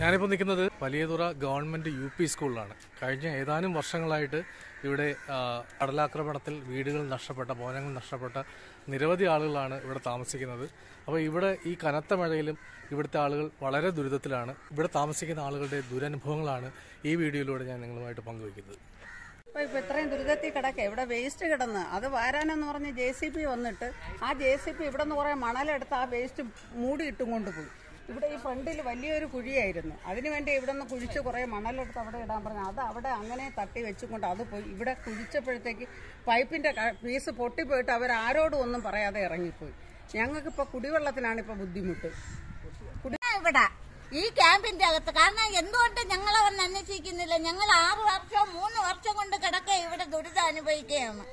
ഞാനിപ്പോൾ നിൽക്കുന്നത് Valiyathura government U P സ്കൂളിലാണ് കഴിഞ്ഞ ഏതാനും വർഷങ്ങളായിട്ട് ഇവിടെ ആ, കടലാക്രമണത്തിൽ വീടുകൾ നഷ്ടപ്പെട്ട ഭവനങ്ങൾ നഷ്ടപ്പെട്ട നിരവധി ആളുകളാണ് ഇവിടെ താമസിക്കുന്നത് അപ്പോൾ ഇവിടെ ഈ കനത്ത മഴയിലും ഇവിടുത്തെ ആളുകൾ വളരെ ദുരിതത്തിലാണ് ഇവിടെ താമസിക്കുന്ന ആളുകളുടെ ദുരനുഭവങ്ങളാണ് ഈ വീഡിയോയിലൂടെ ഞാൻ നിങ്ങളുമായിട്ട് പങ്കുവയ്ക്കുന്നത് ഇപ്പൊ ഇപ്പൊ ഇത്രയും ദുരിതത്തിൽ കിടക്കുക ഇവിടെ വേസ്റ്റ് കിടന്ന് അത് വാരാനെന്ന് പറഞ്ഞ് ജെ സി പി വന്നിട്ട് ആ ജെ സി പി ഇവിടെ നിന്ന് കുറെ മണലെടുത്ത് ആ വേസ്റ്റ് മൂടിയിട്ടും കൊണ്ടുപോയി ഇവിടെ ഈ ഫ്രണ്ടിൽ വലിയൊരു കുഴിയായിരുന്നു അതിനുവേണ്ടി ഇവിടെ നിന്ന് കുഴിച്ച് കുറെ മണലെടുത്ത് അവിടെ ഇടാൻ പറഞ്ഞു അത് അവിടെ അങ്ങനെ തട്ടി വെച്ചുകൊണ്ട് അത് പോയി ഇവിടെ കുഴിച്ചപ്പോഴത്തേക്ക് പൈപ്പിന്റെ ക- പീസ് പൊട്ടിപ്പോയിട്ട് അവർ ആരോടും ഒന്നും പറയാതെ ഇറങ്ങിപ്പോയി ഞങ്ങൾക്കിപ്പോൾ കുടിവെള്ളത്തിനാണ് ഇപ്പോൾ ബുദ്ധിമുട്ട് ഇവിടെ ഈ ക്യാമ്പിന്റെ അകത്ത് കാരണം എന്തുകൊണ്ട് ഞങ്ങളെ വന്ന് അന്വേഷിക്കുന്നില്ല ഞങ്ങൾ ആറ് വർഷം മൂന്ന് വർഷം കൊണ്ട് കിടക്ക ഇവിടെ ദുരിതം അനുഭവിക്കുകയാണ്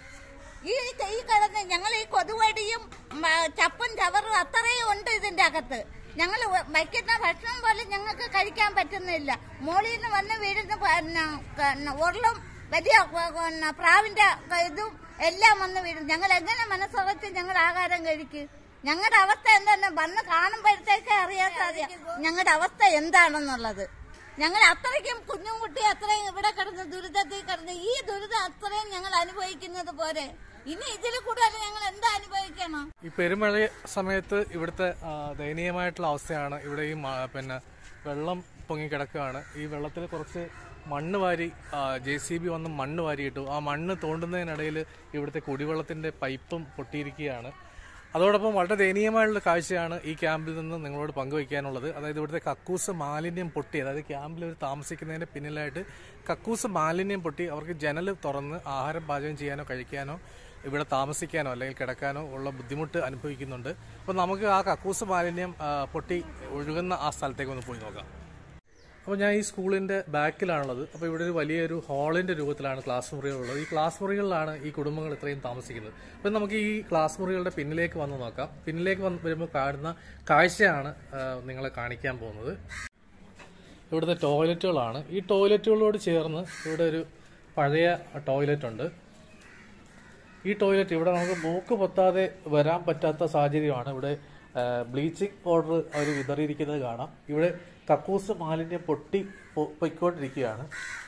ഈ ഈ കിടന്ന് ഞങ്ങൾ ഈ കൊതുവടിയും മ, ചപ്പും ചവറും അത്രയും ഉണ്ട് ഇതിന്റെ അകത്ത് ഞങ്ങൾ വയ്ക്കുന്ന ഭക്ഷണം പോലും ഞങ്ങൾക്ക് കഴിക്കാൻ പറ്റുന്നില്ല മോളിൽ നിന്ന് വന്ന് വീഴുന്ന പിന്നെ, പിന്നെ ഉരുളും വലിയ പിന്നെ, പ്രാവിന്റെ ഇതും എല്ലാം വന്ന് വീഴും ഞങ്ങൾ എങ്ങനെ മനസ്സുറച്ച് ഞങ്ങൾ ആഹാരം കഴിക്കും ഞങ്ങളുടെ അവസ്ഥ എന്താണ് വന്ന് കാണുമ്പോഴത്തേക്ക് അറിയാൻ സാധ്യ ഞങ്ങളുടെ അവസ്ഥ എന്താണെന്നുള്ളത് ഞങ്ങൾ അത്രയ്ക്കും കുഞ്ഞും കുട്ടി അത്രയും ഇവിടെ കിടന്ന് ദുരിതത്തിൽ കിടന്ന് ഈ ദുരിതം അത്രയും ഞങ്ങൾ അനുഭവിക്കുന്നത് പോരെ ഇനി ഇതിൽ കൂടുതൽ ഞങ്ങൾ എന്താ അനുഭവിക്കണം ഈ പെരുമഴ സമയത്ത് ഇവിടുത്തെ ആ, ദയനീയമായിട്ടുള്ള അവസ്ഥയാണ് ഇവിടെ ഈ മ- പിന്നെ വെള്ളം പൊങ്ങി കിടക്കുകയാണ് ഈ വെള്ളത്തിൽ കുറച്ച് മണ്ണ് വാരി ജെ സി ബി വന്ന് മണ്ണ് വാരിയിട്ടു ആ മണ്ണ് തോണ്ടുന്നതിനിടയിൽ ഇവിടുത്തെ കുടിവെള്ളത്തിന്റെ പൈപ്പും പൊട്ടിയിരിക്കുകയാണ് അതോടൊപ്പം വളരെ ദയനീയമായുള്ള കാഴ്ചയാണ് ഈ ക്യാമ്പിൽ നിന്ന് നിങ്ങളോട് പങ്കുവയ്ക്കാനുള്ളത് അതായത് ഇവിടുത്തെ കക്കൂസ് മാലിന്യം പൊട്ടി അതായത് ക്യാമ്പിൽ അവർ താമസിക്കുന്നതിന്റെ പിന്നിലായിട്ട് കക്കൂസ് മാലിന്യം പൊട്ടി അവർക്ക് ജനൽ തുറന്ന് ആഹാരം പാചകം ചെയ്യാനോ കഴിക്കാനോ ഇവിടെ താമസിക്കാനോ അല്ലെങ്കിൽ കിടക്കാനോ ഉള്ള ബുദ്ധിമുട്ട് അനുഭവിക്കുന്നുണ്ട് അപ്പോൾ നമുക്ക് ആ കക്കൂസ് മാലിന്യം ആ, പൊട്ടി ഒഴുകുന്ന ആ സ്ഥലത്തേക്ക് ഒന്ന് പോയി നോക്കാം അപ്പോൾ ഞാൻ ഈ സ്കൂളിന്റെ ബാക്കിലാണുള്ളത് അപ്പോൾ ഇവിടെ ഒരു വലിയൊരു ഹാളിന്റെ രൂപത്തിലാണ് ക്ലാസ് മുറികളുള്ളത് ഈ ക്ലാസ് മുറികളിലാണ് ഈ കുടുംബങ്ങൾ ഇത്രയും താമസിക്കുന്നത് അപ്പോൾ നമുക്ക് ഈ ക്ലാസ് മുറികളുടെ പിന്നിലേക്ക് വന്ന് നോക്കാം പിന്നിലേക്ക് വന്ന് വരുമ്പോൾ കാണുന്ന കാഴ്ചയാണ് ആ, നിങ്ങളെ കാണിക്കാൻ പോകുന്നത് ഇവിടുത്തെ ടോയ്ലറ്റുകളാണ് ഈ ടോയ്ലറ്റുകളോട് ചേർന്ന് ഇവിടെ ഒരു പഴയ ടോയ്ലറ്റ് ഉണ്ട് ഈ ടോയ്ലറ്റ് ഇവിടെ നമുക്ക് മൂക്ക് പൊത്താതെ വരാൻ പറ്റാത്ത സാഹചര്യമാണ് ഇവിടെ ബ്ലീച്ചിങ് പൗഡർ അവർ വിതറിയിരിക്കുന്നത് കാണാം ഇവിടെ കക്കൂസ് മാലിന്യം പൊട്ടി പൊ- പൊയ്ക്കൊണ്ടിരിക്കുകയാണ്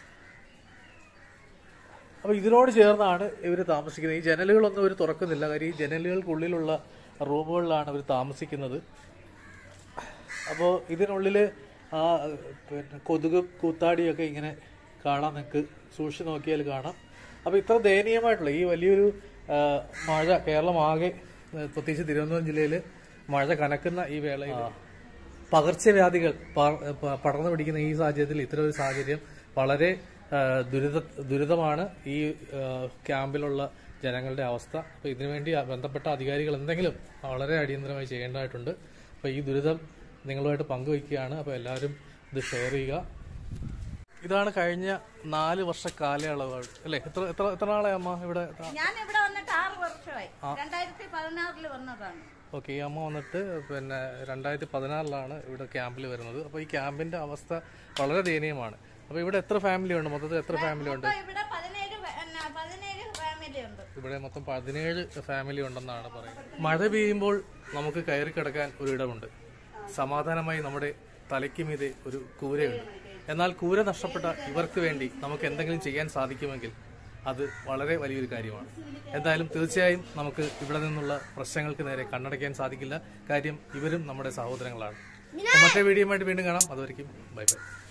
അപ്പൊ ഇതിനോട് ചേർന്നാണ് ഇവർ താമസിക്കുന്നത് ഈ ജനലുകളൊന്നും ഇവർ തുറക്കുന്നില്ല കാര്യം ഈ ജനലുകൾക്കുള്ളിലുള്ള റൂമുകളിലാണ് ഇവർ താമസിക്കുന്നത് അപ്പോൾ ഇതിനുള്ളിൽ ആ പിന്നെ കൊതുകും കൂത്താടിയൊക്കെ ഇങ്ങനെ കാണാം നിങ്ങൾക്ക് സൂക്ഷിച്ച് നോക്കിയാൽ കാണാം അപ്പോൾ ഇത്ര ദയനീയമായിട്ടുള്ള ഈ വലിയൊരു ആ, മഴ കേരളം ആകെ ആ, പ്രത്യേകിച്ച് തിരുവനന്തപുരം ജില്ലയിൽ മഴ കനക്കുന്ന ഈ വേളയിൽ പകർച്ചവ്യാധികൾ പ- പ- പടർന്നു പിടിക്കുന്ന ഈ സാഹചര്യത്തിൽ ഇത്തരം ഒരു സാഹചര്യം വളരെ ആ, ദുരിത ദുരിതമാണ് ഈ ആ, ക്യാമ്പിലുള്ള ജനങ്ങളുടെ അവസ്ഥ അപ്പോൾ ഇതിനുവേണ്ടി ബന്ധപ്പെട്ട അധികാരികൾ എന്തെങ്കിലും വളരെ അടിയന്തരമായി ചെയ്യേണ്ടതായിട്ടുണ്ട് അപ്പോൾ ഈ ദുരിതം നിങ്ങളുമായിട്ട് പങ്കുവയ്ക്കുകയാണ് അപ്പോൾ എല്ലാവരും ഇത് ഷെയർ ചെയ്യുക ഇതാണ് കഴിഞ്ഞ നാല് വർഷ കാലയളവ് അല്ലേ എത്ര എത്ര എത്ര നാളെ അമ്മ ഇവിടെ ഞാൻ ഇവിടെ വന്നിട്ട് ആറ് വർഷമായി രണ്ടായിരത്തി പതിനാറിൽ വന്നതാണ് ഓക്കെ ഈ അമ്മ വന്നിട്ട് പിന്നെ രണ്ടായിരത്തി പതിനാറിലാണ് ഇവിടെ ക്യാമ്പിൽ വരുന്നത് അപ്പോൾ ഈ ക്യാമ്പിന്റെ അവസ്ഥ വളരെ ദയനീയമാണ് അപ്പോൾ ഇവിടെ എത്ര ഫാമിലി ഉണ്ട് മൊത്തത്തിൽ എത്ര ഫാമിലി ഉണ്ട് ഇപ്പൊ ഇവിടെ പതിനേഴ് ഫ- എന്നാ, പതിനേഴ് ഫാമിലി ഉണ്ട് ഇവിടെ മൊത്തം പതിനേഴ് ഫാമിലി ഉണ്ടെന്നാണ് പറയുന്നത് മഴ പെയ്യുമ്പോൾ നമുക്ക് കയറി കിടക്കാൻ ഒരു ഇടമുണ്ട് സമാധാനമായി നമ്മുടെ തലയ്ക്ക് മീതെ ഒരു കൂരയുണ്ട് എന്നാൽ കൂര നഷ്ടപ്പെട്ട ഇവർക്ക് വേണ്ടി നമുക്ക് എന്തെങ്കിലും ചെയ്യാൻ സാധിക്കുമെങ്കിൽ അത് വളരെ വലിയൊരു കാര്യമാണ് എന്തായാലും തീർച്ചയായും നമുക്ക് ഇവിടെ നിന്നുള്ള പ്രശ്നങ്ങൾക്ക് നേരെ കണ്ണടയ്ക്കാൻ സാധിക്കില്ല കാര്യം ഇവരും നമ്മുടെ സഹോദരങ്ങളാണ് അപ്പോൾ മറ്റേ വീഡിയോയുമായിട്ട് വീണ്ടും കാണാം അതുവരെയും ബൈ ബൈ